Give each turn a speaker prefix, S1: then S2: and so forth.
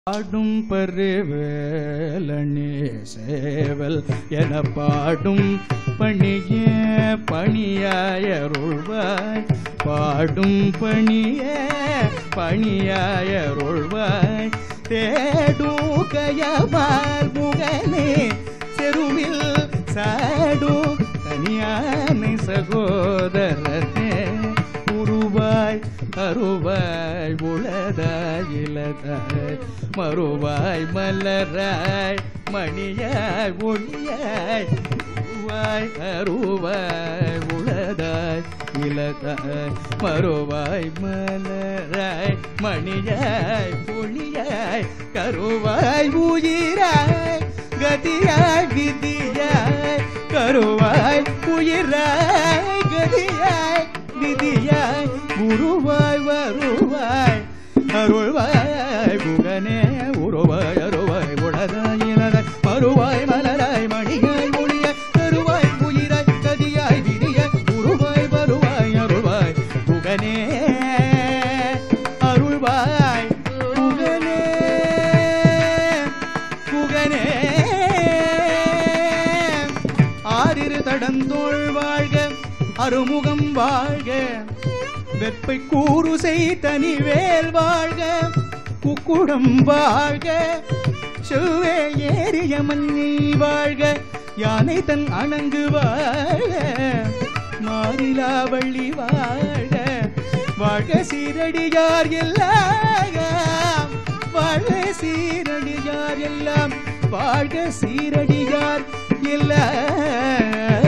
S1: பாடும் பருவேலனே சேவல் என பாடும் பணிய பணியாயருள்வாய் பாடும் பணிய பணியாயருள்வாய் தேடும் கயமால் முகனே செருவில் சாடும் தனியானை சகோதரனே உருவாய் அருவாய் உளதாய் இலதாய் மறுவாய் மலராய் மணியாய் ஒளியாய் உருவாய் அருவாய் உளதாய் இலதாய் மறுவாய் மலராய் மணியாய் ஒளியாய் கருவாய் உயிராய் கதியாய் விதியாய் கருவாய் உயிராய் கதியாய் விதியாய் குருவாய் வருவாய் அருள்வாய் குகனே உருவாய் அருவாய் உலகாய் இலதாய் மறுவாய் மலராய் மணியாய் ஒளியாய் கருவாய் உயிராய் கதியாய் விதியாய் குருவாய் வருவாய் அருள்வாய் குகனே அருள்வாய் குகனே குகனே ஆறிரு தடந்தோள் வாழ்க அருமுகம் வாழ்க வெப்பை கூறு செய் தனிவேல் வாழ்க குக்குடம் வாழ்க செவ்வே ஏறிய மன்னி வாழ்க யானை தன் அணங்கு வாழ்க மாறிலா வள்ளி வாழ்க வாழ்க சீரடியார் எல்லாம் வாழ்க சீரடியார் எல்லாம் வாழ்க சீரடியார் எல்லாம்